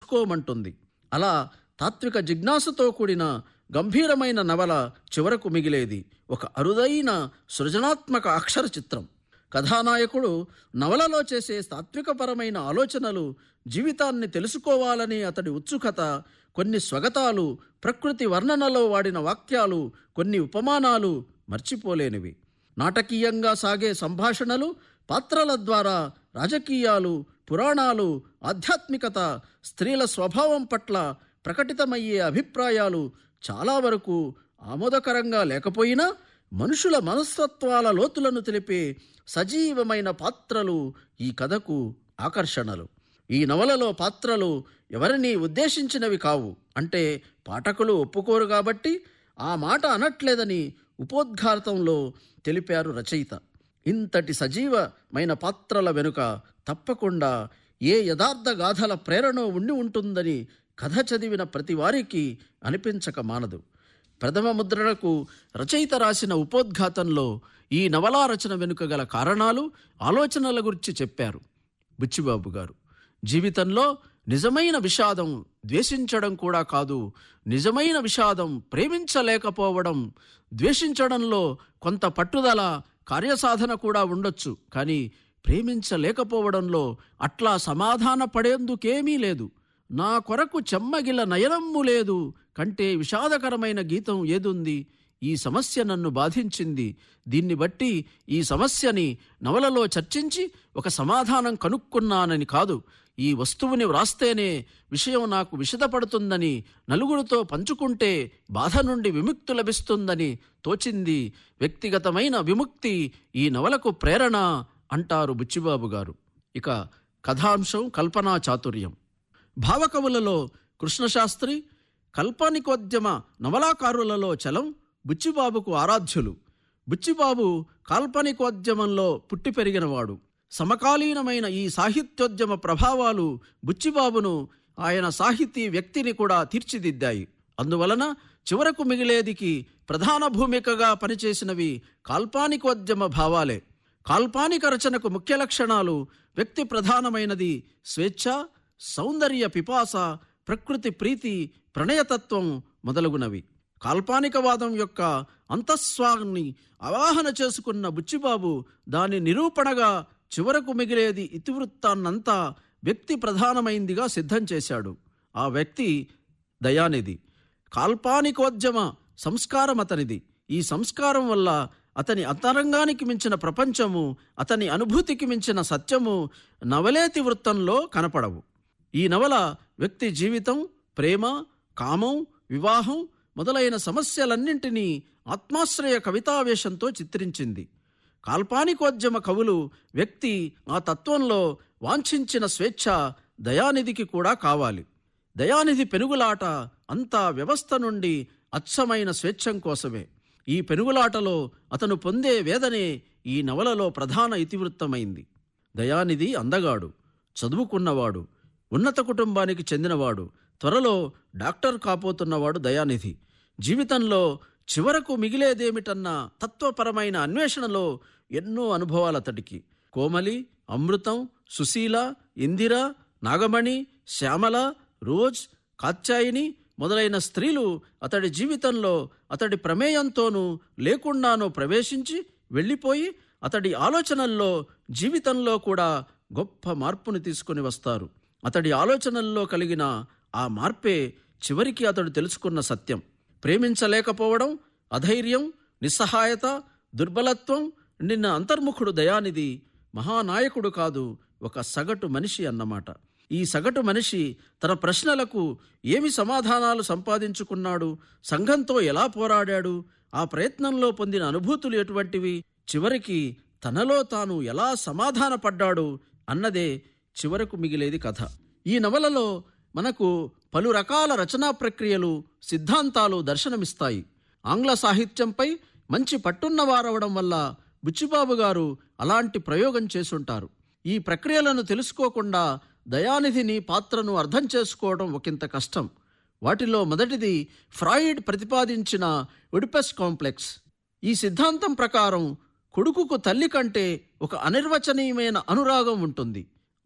తెలుసుకోమంటుంది అలా తాత్విక జిజ్ఞాసతో కూడిన గంభీరమైన నవల చివరకు మిగిలేది ఒక అరుదైన సృజనాత్మక అక్షర చిత్రం కథానాయకుడు నవలలో చేసే తాత్వికపరమైన ఆలోచనలు జీవితాన్ని తెలుసుకోవాలని అతడి ఉత్సుకత కొన్ని స్వగతాలు ప్రకృతి వర్ణనలో వాడిన వాక్యాలు కొన్ని ఉపమానాలు మర్చిపోలేనివి నాటకీయంగా సాగే సంభాషణలు పాత్రల ద్వారా రాజకీయాలు పురాణాలు ఆధ్యాత్మికత స్త్రీల స్వభావం పట్ల ప్రకటితమయ్యే అభిప్రాయాలు చాలా వరకు ఆమోదకరంగా లేకపోయినా మనుషుల మనస్తత్వాల లోతులను తెలిపే సజీవమైన పాత్రలు ఈ కథకు ఆకర్షణలు ఈ నవలలో పాత్రలు ఎవరిని ఉద్దేశించినవి కావు అంటే పాఠకులు ఒప్పుకోరు కాబట్టి ఆ మాట అనట్లేదని ఉపోద్ఘాతంలో తెలిపారు రచయిత ఇంతటి సజీవమైన పాత్రల వెనుక తప్పకుండా ఏ యథార్థ గాథల ప్రేరణ ఉండి ఉంటుందని కథ చదివిన ప్రతి వారికి అనిపించక మానదు ప్రథమ ముద్రణకు రచయిత రాసిన ఉపోద్ఘాతంలో ఈ నవలా రచన వెనుక గల కారణాలు ఆలోచనల గురించి చెప్పారు బుచ్చిబాబు గారు జీవితంలో నిజమైన విషాదం ద్వేషించడం కూడా కాదు నిజమైన విషాదం ప్రేమించలేకపోవడం ద్వేషించడంలో కొంత పట్టుదల కార్యసాధన కూడా ఉండొచ్చు కానీ ప్రేమించలేకపోవడంలో అట్లా సమాధాన పడేందుకేమీ లేదు నా కొరకు చెమ్మగిల నయనమ్ము లేదు కంటే విషాదకరమైన గీతం ఏదుంది ఈ సమస్య నన్ను బాధించింది దీన్ని బట్టి ఈ సమస్యని నవలలో చర్చించి ఒక సమాధానం కనుక్కున్నానని కాదు ఈ వస్తువుని వ్రాస్తేనే విషయం నాకు విషదపడుతుందని నలుగురితో పంచుకుంటే బాధ నుండి విముక్తి లభిస్తుందని తోచింది వ్యక్తిగతమైన విముక్తి ఈ నవలకు ప్రేరణ అంటారు బుచ్చిబాబు గారు ఇక కథాంశం కల్పనా చాతుర్యం భావకవులలో కృష్ణశాస్త్రి కల్పనికోద్యమ నవలాకారులలో చలం బుచ్చిబాబుకు ఆరాధ్యులు బుచ్చిబాబు కాల్పనికోద్యమంలో పుట్టి పెరిగినవాడు సమకాలీనమైన ఈ సాహిత్యోద్యమ ప్రభావాలు బుచ్చిబాబును ఆయన సాహితీ వ్యక్తిని కూడా తీర్చిదిద్దాయి అందువలన చివరకు మిగిలేదికి ప్రధాన భూమికగా పనిచేసినవి కాల్పానికోద్యమ భావాలే కాల్పానిక రచనకు ముఖ్య లక్షణాలు వ్యక్తి ప్రధానమైనది స్వేచ్ఛ సౌందర్య పిపాస ప్రకృతి ప్రీతి ప్రణయతత్వం మొదలగునవి కాల్పానికవాదం యొక్క అంతఃస్వాన్ని అవాహన చేసుకున్న బుచ్చిబాబు దాని నిరూపణగా చివరకు మిగిలేది ఇతివృత్తాన్నంతా వ్యక్తి ప్రధానమైందిగా సిద్ధం చేశాడు ఆ వ్యక్తి దయానిధి కాల్పానికోద్యమ సంస్కారం అతనిది ఈ సంస్కారం వల్ల అతని అంతరంగానికి మించిన ప్రపంచము అతని అనుభూతికి మించిన సత్యము నవలేతి వృత్తంలో కనపడవు ఈ నవల వ్యక్తి జీవితం ప్రేమ కామం వివాహం మొదలైన సమస్యలన్నింటినీ ఆత్మాశ్రయ కవితావేశంతో చిత్రించింది కాల్పానికోద్యమ కవులు వ్యక్తి ఆ తత్వంలో వాంఛించిన స్వేచ్ఛ దయానిధికి కూడా కావాలి దయానిధి పెనుగులాట అంతా వ్యవస్థ నుండి అచ్చమైన స్వేచ్ఛం కోసమే ఈ పెనుగులాటలో అతను పొందే వేదనే ఈ నవలలో ప్రధాన ఇతివృత్తమైంది దయానిధి అందగాడు చదువుకున్నవాడు ఉన్నత కుటుంబానికి చెందినవాడు త్వరలో డాక్టర్ కాపోతున్నవాడు దయానిధి జీవితంలో చివరకు మిగిలేదేమిటన్న తత్వపరమైన అన్వేషణలో ఎన్నో అనుభవాలు అతడికి కోమలి అమృతం సుశీల ఇందిర నాగమణి శ్యామల రోజ్ కాత్యాయిని మొదలైన స్త్రీలు అతడి జీవితంలో అతడి ప్రమేయంతోనూ లేకుండానూ ప్రవేశించి వెళ్ళిపోయి అతడి ఆలోచనల్లో జీవితంలో కూడా గొప్ప మార్పుని తీసుకుని వస్తారు అతడి ఆలోచనల్లో కలిగిన ఆ మార్పే చివరికి అతడు తెలుసుకున్న సత్యం ప్రేమించలేకపోవడం అధైర్యం నిస్సహాయత దుర్బలత్వం నిన్న అంతర్ముఖుడు దయానిధి మహానాయకుడు కాదు ఒక సగటు మనిషి అన్నమాట ఈ సగటు మనిషి తన ప్రశ్నలకు ఏమి సమాధానాలు సంపాదించుకున్నాడు సంఘంతో ఎలా పోరాడాడు ఆ ప్రయత్నంలో పొందిన అనుభూతులు ఎటువంటివి చివరికి తనలో తాను ఎలా సమాధానపడ్డాడు అన్నదే చివరకు మిగిలేది కథ ఈ నవలలో మనకు పలు రకాల రచనా ప్రక్రియలు సిద్ధాంతాలు దర్శనమిస్తాయి ఆంగ్ల సాహిత్యంపై మంచి పట్టున్నవారవడం వల్ల బుచ్చిబాబు గారు అలాంటి ప్రయోగం చేసుంటారు ఈ ప్రక్రియలను తెలుసుకోకుండా దయానిధిని పాత్రను అర్థం చేసుకోవడం ఒకంత కష్టం వాటిలో మొదటిది ఫ్రాయిడ్ ప్రతిపాదించిన ఉడిపస్ కాంప్లెక్స్ ఈ సిద్ధాంతం ప్రకారం కొడుకుకు తల్లి కంటే ఒక అనిర్వచనీయమైన అనురాగం ఉంటుంది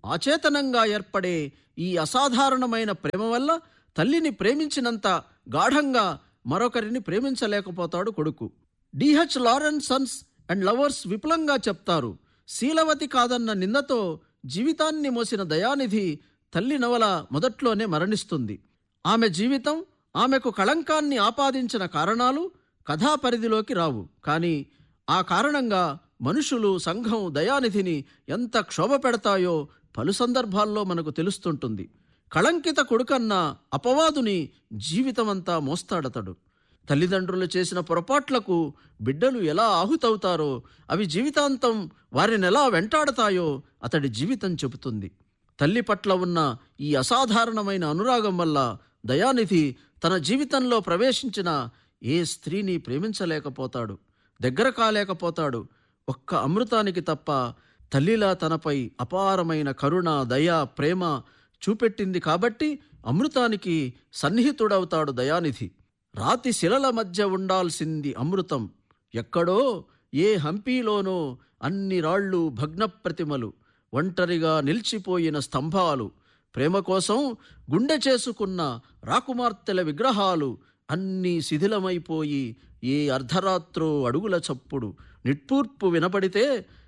ఆచేతనంగా ఏర్పడే ఈ అసాధారణమైన ప్రేమ వల్ల తల్లిని ప్రేమించినంత గాఢంగా మరొకరిని ప్రేమించలేకపోతాడు కొడుకు D H Lawrence Sons and Lovers విపులంగా చెప్తారు శీలవతి కాదన్న నిందతో జీవితాన్ని మోసిన దయానిధి తల్లి నవల మొదట్లోనే మరణిస్తుంది ఆమె జీవితం ఆమెకు కళంకాన్ని ఆపాదించిన కారణాలు కథా పరిధిలోకి రావు కానీ ఆ కారణంగా మనుషులు సంఘం దయానిధిని ఎంత క్షోభ పెడతాయో పలు సందర్భాల్లో మనకు తెలుస్తుంటుంది కళంకిత కొడుకన్న అపవాదుని జీవితమంతా మోస్తాడతడు తల్లిదండ్రులు చేసిన పొరపాట్లకు బిడ్డలు ఎలా ఆహుతవుతారో అవి జీవితాంతం వారిని ఎలా వెంటాడతాయో అతడి జీవితం చెబుతుంది తల్లి పట్ల ఉన్న ఈ అసాధారణమైన అనురాగం వల్ల దయానిధి తన జీవితంలో ప్రవేశించిన ఏ స్త్రీని ప్రేమించలేకపోతాడు దగ్గర కాలేకపోతాడు ఒక్క అమృతానికి తప్ప తల్లిలా తనపై అపారమైన కరుణ దయ ప్రేమ చూపెట్టింది కాబట్టి అమృతానికి సన్నిహితుడవుతాడు దయానిధి రాతి శిలల మధ్య ఉండాల్సింది అమృతం ఎక్కడో ఏ హంపీలోనో అన్ని రాళ్ళు భగ్న ప్రతిమలు ఒంటరిగా నిలిచిపోయిన స్తంభాలు ప్రేమ కోసం గుండె చేసుకున్న రాకుమార్తెల విగ్రహాలు అన్నీ శిథిలమైపోయి ఏ అర్ధరాత్రో అడుగుల చప్పుడు నిట్టూర్పు వినపడితే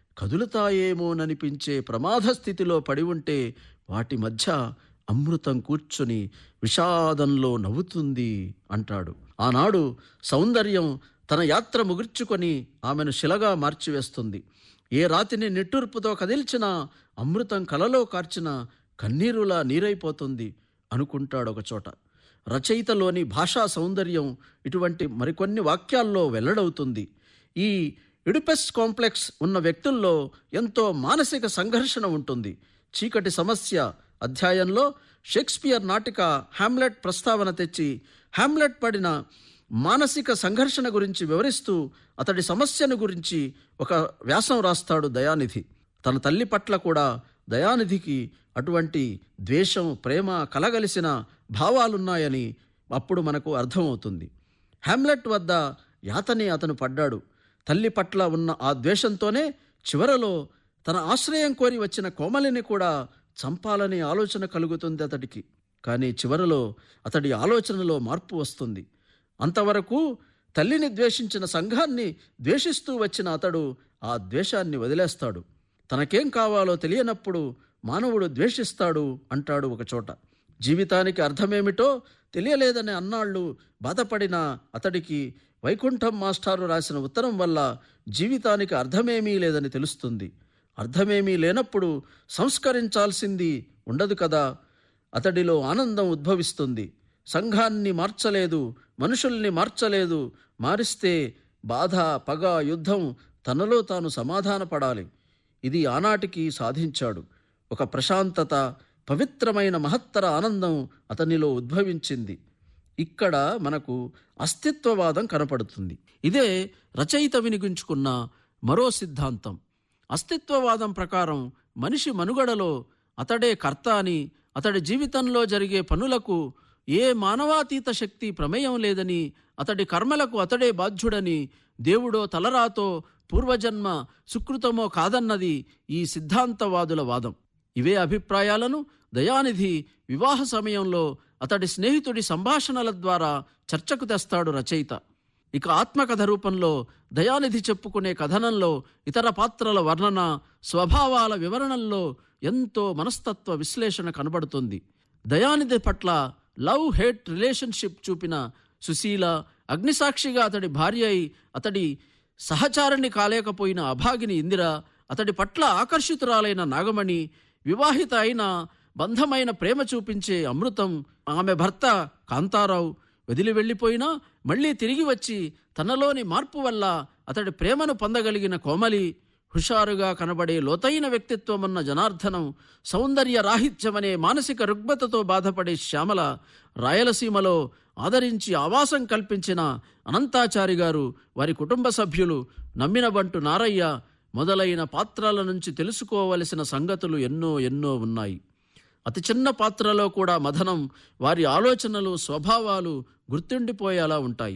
కదులుతాయేమోననిపించే ప్రమాద స్థితిలో పడి ఉంటే వాటి మధ్య అమృతం కూర్చుని విషాదంలో నవ్వుతుంది అంటాడు ఆనాడు సౌందర్యం తన యాత్ర ముగిర్చుకొని ఆమెను శిలగా మార్చివేస్తుంది ఏ రాతిని నిట్టూర్పుతో కదిల్చినా అమృతం కలలో కార్చిన కన్నీరులా నీరైపోతుంది అనుకుంటాడు ఒకచోట రచయితలోని భాషా సౌందర్యం ఇటువంటి మరికొన్ని వాక్యాల్లో వెల్లడవుతుంది ఈ ఇడిపెస్ కాంప్లెక్స్ ఉన్న వ్యక్తుల్లో ఎంతో మానసిక సంఘర్షణ ఉంటుంది చీకటి సమస్య అధ్యాయంలో షేక్స్పియర్ నాటిక హ్యామ్లెట్ ప్రస్తావన తెచ్చి హ్యామ్లెట్ పడిన మానసిక సంఘర్షణ గురించి వివరిస్తూ అతడి సమస్యను గురించి ఒక వ్యాసం రాస్తాడు దయానిధి తన తల్లి పట్ల కూడా దయానిధికి అటువంటి ద్వేషం ప్రేమ కలగలిసిన భావాలున్నాయని అప్పుడు మనకు అర్థమవుతుంది హ్యామ్లెట్ వద్ద యాతని అతను పడ్డాడు తల్లి పట్ల ఉన్న ఆ ద్వేషంతోనే చివరలో తన ఆశ్రయం కోరి వచ్చిన కోమలిని కూడా చంపాలనే ఆలోచన కలుగుతుంది అతడికి కానీ చివరలో అతడి ఆలోచనలో మార్పు వస్తుంది అంతవరకు తల్లిని ద్వేషించిన సంఘాన్ని ద్వేషిస్తూ వచ్చిన అతడు ఆ ద్వేషాన్ని వదిలేస్తాడు తనకేం కావాలో తెలియనప్పుడు మానవుడు ద్వేషిస్తాడు అంటాడు ఒకచోట జీవితానికి అర్థమేమిటో తెలియలేదని అన్నాళ్ళు బాధపడిన అతడికి వైకుంఠం మాస్టారు రాసిన ఉత్తరం వల్ల జీవితానికి అర్థమేమీ లేదని తెలుస్తుంది అర్థమేమీ లేనప్పుడు సంస్కరించాల్సింది ఉండదు కదా అతడిలో ఆనందం ఉద్భవిస్తుంది సంఘాన్ని మార్చలేదు మనుషుల్ని మార్చలేదు మారిస్తే బాధ పగ యుద్ధం తనలో తాను సమాధానపడాలి ఇది ఆనాటికి సాధించాడు ఒక ప్రశాంతత పవిత్రమైన మహత్తర ఆనందం అతనిలో ఉద్భవించింది ఇక్కడ మనకు అస్తిత్వవాదం కనపడుతుంది ఇదే రచయిత వినిగించుకున్న మరో సిద్ధాంతం అస్తిత్వవాదం ప్రకారం మనిషి మనుగడలో అతడే కర్త అని అతడి జీవితంలో జరిగే పనులకు ఏ మానవాతీత శక్తి ప్రమేయం లేదని అతడి కర్మలకు అతడే బాధ్యుడని దేవుడో తలరాతో పూర్వజన్మ సుకృతమో కాదన్నది ఈ సిద్ధాంతవాదుల వాదం ఇవే అభిప్రాయాలను దయానిధి వివాహ సమయంలో అతడి స్నేహితుడి సంభాషణల ద్వారా చర్చకు తెస్తాడు రచయిత ఇక ఆత్మకథ రూపంలో దయానిధి చెప్పుకునే కథనంలో ఇతర పాత్రల వర్ణన స్వభావాల వివరణల్లో ఎంతో మనస్తత్వ విశ్లేషణ కనబడుతుంది దయానిధి పట్ల లవ్ హేట్ రిలేషన్షిప్ చూపిన సుశీల అగ్నిసాక్షిగా అతడి భార్య అయి అతడి సహచారిణి కాలేకపోయిన అభాగిని ఇందిర అతడి పట్ల ఆకర్షితురాలైన నాగమణి వివాహిత అయిన బంధమైన ప్రేమ చూపించే అమృతం ఆమె భర్త కాంతారావు వదిలి వెళ్ళిపోయినా మళ్ళీ తిరిగి వచ్చి తనలోని మార్పు వల్ల అతడి ప్రేమను పొందగలిగిన కోమలి హుషారుగా కనబడే లోతైన వ్యక్తిత్వం ఉన్న జనార్దనం సౌందర్య రాహిత్యమనే మానసిక రుగ్మతతో బాధపడే శ్యామల రాయలసీమలో ఆదరించి ఆవాసం కల్పించిన అనంతాచారి గారు వారి కుటుంబ సభ్యులు నమ్మిన బంటు నారయ్య మొదలైన పాత్రల నుంచి తెలుసుకోవలసిన సంగతులు ఎన్నో ఎన్నో ఉన్నాయి అతి చిన్న పాత్రలో కూడా మదనం వారి ఆలోచనలు స్వభావాలు గుర్తుండిపోయేలా ఉంటాయి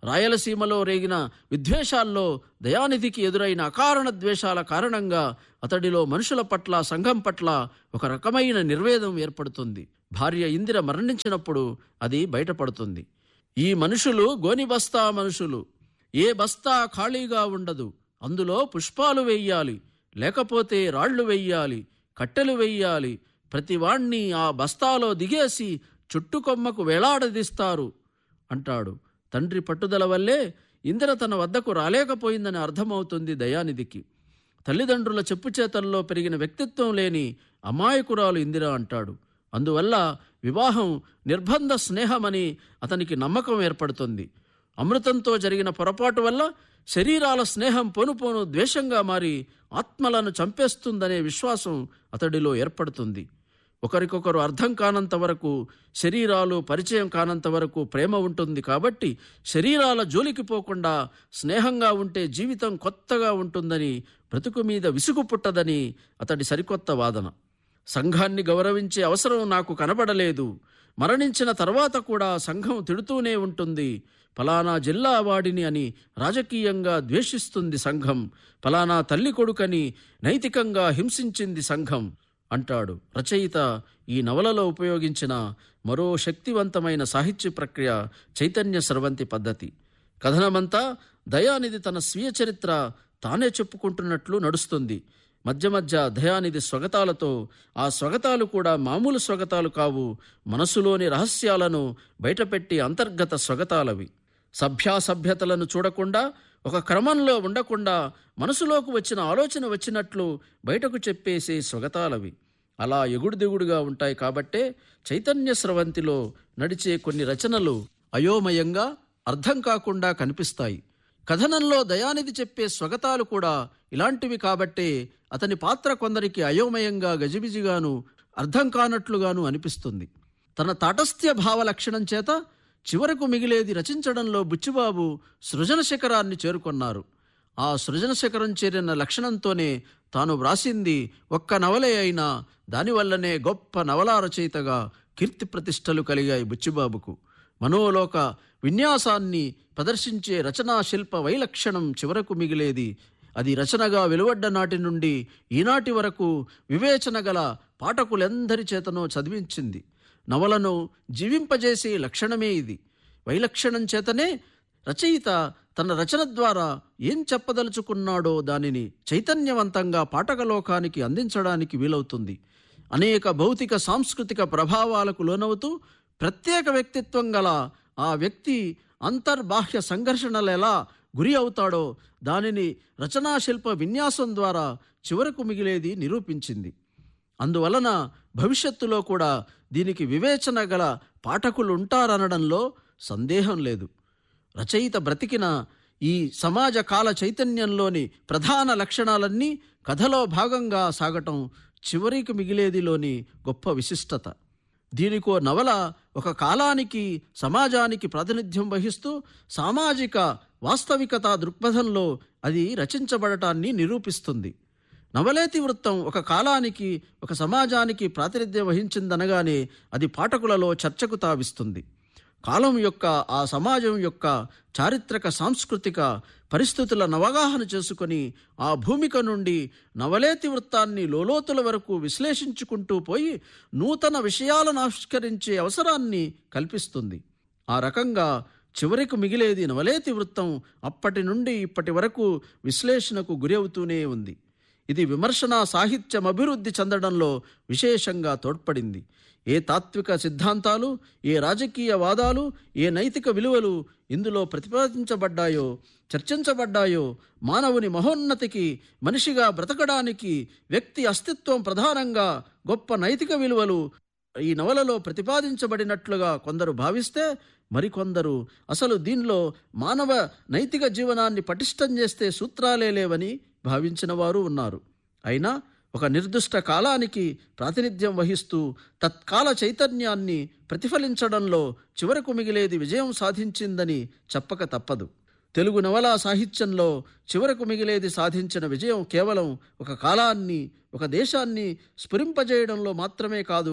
రాయలసీమలో రేగిన విద్వేషాల్లో దయానిధికి ఎదురైన అకారణ ద్వేషాల కారణంగా అతడిలో మనుషుల పట్ల సంఘం పట్ల ఒక రకమైన నిర్వేదం ఏర్పడుతుంది భార్య ఇందిర మరణించినప్పుడు అది బయటపడుతుంది ఈ మనుషులు గోని బస్తా మనుషులు ఏ బస్తా ఖాళీగా ఉండదు అందులో పుష్పాలు వెయ్యాలి లేకపోతే రాళ్లు వెయ్యాలి కట్టెలు వెయ్యాలి ప్రతివాణ్ణి ఆ బస్తాలో దిగేసి చుట్టుకొమ్మకు వేలాడదీస్తారు అంటాడు తండ్రి పట్టుదల వల్లే ఇందిర తన వద్దకు రాలేకపోయిందని అర్థమవుతుంది దయానిధికి తల్లిదండ్రుల చెప్పుచేతల్లో పెరిగిన వ్యక్తిత్వం లేని అమాయకురాలు ఇందిర అంటాడు అందువల్ల వివాహం నిర్బంధ స్నేహమని అతనికి నమ్మకం ఏర్పడుతుంది అమృతంతో జరిగిన పొరపాటు వల్ల శరీరాల స్నేహం పోనుపోను ద్వేషంగా మారి ఆత్మలను చంపేస్తుందనే విశ్వాసం అతడిలో ఏర్పడుతుంది ఒకరికొకరు అర్థం కానంత వరకు శరీరాలు పరిచయం కానంత వరకు ప్రేమ ఉంటుంది కాబట్టి శరీరాల జోలికి పోకుండా స్నేహంగా ఉంటే జీవితం కొత్తగా ఉంటుందని బ్రతుకు మీద విసుగు పుట్టదని అతడి సరికొత్త వాదన సంఘాన్ని గౌరవించే అవసరం నాకు కనబడలేదు మరణించిన తర్వాత కూడా సంఘం తిడుతూనే ఉంటుంది ఫలానా జిల్లా వాడిని అని రాజకీయంగా ద్వేషిస్తుంది సంఘం ఫలానా తల్లి కొడుకని నైతికంగా హింసించింది సంఘం అంటాడు రచయిత ఈ నవలలో ఉపయోగించిన మరో శక్తివంతమైన సాహిత్య ప్రక్రియ చైతన్య స్రవంతి పద్ధతి కథనమంతా దయానిధి తన స్వీయ చరిత్ర తానే చెప్పుకుంటున్నట్లు నడుస్తుంది మధ్య మధ్య దయానిధి స్వగతాలతో ఆ స్వగతాలు కూడా మామూలు స్వగతాలు కావు మనసులోని రహస్యాలను బయటపెట్టి అంతర్గత స్వగతాలవి సభ్యాసభ్యతలను చూడకుండా ఒక క్రమంలో ఉండకుండా మనసులోకి వచ్చిన ఆలోచన వచ్చినట్లు బయటకు చెప్పేసే స్వగతాలవి అలా ఎగుడు దిగుడుగా ఉంటాయి కాబట్టే చైతన్య స్రవంతిలో నడిచే కొన్ని రచనలు అయోమయంగా అర్థం కాకుండా కనిపిస్తాయి కథనంలో దయానిధి చెప్పే స్వగతాలు కూడా ఇలాంటివి కాబట్టే అతని పాత్ర కొందరికి అయోమయంగా గజిబిజిగాను అర్థం కానట్లుగాను అనిపిస్తుంది తన తాటస్థ్య భావ లక్షణం చేత చివరకు మిగిలేది రచించడంలో బుచ్చిబాబు సృజన శిఖరాన్ని చేరుకొన్నారు ఆ సృజన శిఖరం చేరిన లక్షణంతోనే తాను వ్రాసింది ఒక్క నవలే అయినా దానివల్లనే గొప్ప నవలా రచయితగా కీర్తి ప్రతిష్టలు కలిగాయి బుచ్చిబాబుకు మనోలోక విన్యాసాన్ని ప్రదర్శించే రచనా శిల్ప వైలక్షణం చివరకు మిగిలేది అది రచనగా వెలువడ్డ నాటి నుండి ఈనాటి వరకు వివేచన గల పాఠకులెందరి చేతనో చదివించింది నవలను జీవింపజేసే లక్షణమే ఇది వైలక్షణం చేతనే రచయిత తన రచన ద్వారా ఏం చెప్పదలుచుకున్నాడో దానిని చైతన్యవంతంగా పాఠకలోకానికి అందించడానికి వీలవుతుంది అనేక భౌతిక సాంస్కృతిక ప్రభావాలకు లోనవుతూ ప్రత్యేక వ్యక్తిత్వం గల ఆ వ్యక్తి అంతర్బాహ్య సంఘర్షణలు ఎలా గురి అవుతాడో దానిని రచనాశిల్ప విన్యాసం ద్వారా చివరకు మిగిలేది నిరూపించింది అందువలన భవిష్యత్తులో కూడా దీనికి వివేచన గల పాఠకులు ఉంటారనడంలో సందేహం లేదు రచయిత బ్రతికిన ఈ సమాజ కాల చైతన్యంలోని ప్రధాన లక్షణాలన్నీ కథలో భాగంగా సాగటం చివరికి మిగిలేదిలోని గొప్ప విశిష్టత దీనికో నవల ఒక కాలానికి సమాజానికి ప్రాతినిధ్యం వహిస్తూ సామాజిక వాస్తవికత దృక్పథంలో అది రచించబడటాన్ని నిరూపిస్తుంది నవలేతి వృత్తం ఒక కాలానికి ఒక సమాజానికి ప్రాతినిధ్యం వహించిందనగానే అది పాఠకులలో చర్చకు తావిస్తుంది కాలం యొక్క ఆ సమాజం యొక్క చారిత్రక సాంస్కృతిక పరిస్థితుల నవగాహన చేసుకొని ఆ భూమిక నుండి నవలేతి వృత్తాన్ని లోలోతుల వరకు విశ్లేషించుకుంటూ పోయి నూతన విషయాలను ఆవిష్కరించే అవసరాన్ని కల్పిస్తుంది ఆ రకంగా చివరికి మిగిలేది నవలేతి వృత్తం అప్పటి నుండి ఇప్పటి వరకు విశ్లేషణకు గురి అవుతూనే ఉంది ఇది విమర్శనా సాహిత్యం అభివృద్ధి చెందడంలో విశేషంగా తోడ్పడింది ఏ తాత్విక సిద్ధాంతాలు ఏ రాజకీయ వాదాలు ఏ నైతిక విలువలు ఇందులో ప్రతిపాదించబడ్డాయో చర్చించబడ్డాయో మానవుని మహోన్నతికి మనిషిగా బ్రతకడానికి వ్యక్తి అస్తిత్వం ప్రధానంగా గొప్ప నైతిక విలువలు ఈ నవలలో ప్రతిపాదించబడినట్లుగా కొందరు భావిస్తే మరికొందరు అసలు దీనిలో మానవ నైతిక జీవనాన్ని పటిష్టం చేస్తే సూత్రాలే లేవని భావించిన వారు ఉన్నారు అయినా ఒక నిర్దిష్ట కాలానికి ప్రాతినిధ్యం వహిస్తూ తత్కాల చైతన్యాన్ని ప్రతిఫలించడంలో చివరకు మిగిలేది విజయం సాధించిందని చెప్పక తప్పదు తెలుగు నవలా సాహిత్యంలో చివరకు మిగిలేది సాధించిన విజయం కేవలం ఒక కాలాన్ని ఒక దేశాన్ని స్ఫురింపజేయడంలో మాత్రమే కాదు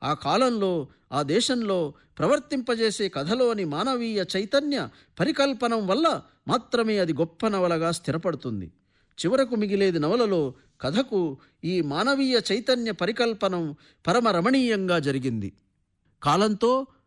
ఆ కాలంలో ఆ దేశంలో ప్రవర్తింపజేసే కథలోని మానవీయ చైతన్య పరికల్పనం వల్ల మాత్రమే అది గొప్ప నవలగా స్థిరపడుతుంది చివరకు మిగిలేది నవలలో కథకు ఈ మానవీయ చైతన్య పరికల్పనం పరమ రమణీయంగా జరిగింది కాలంతో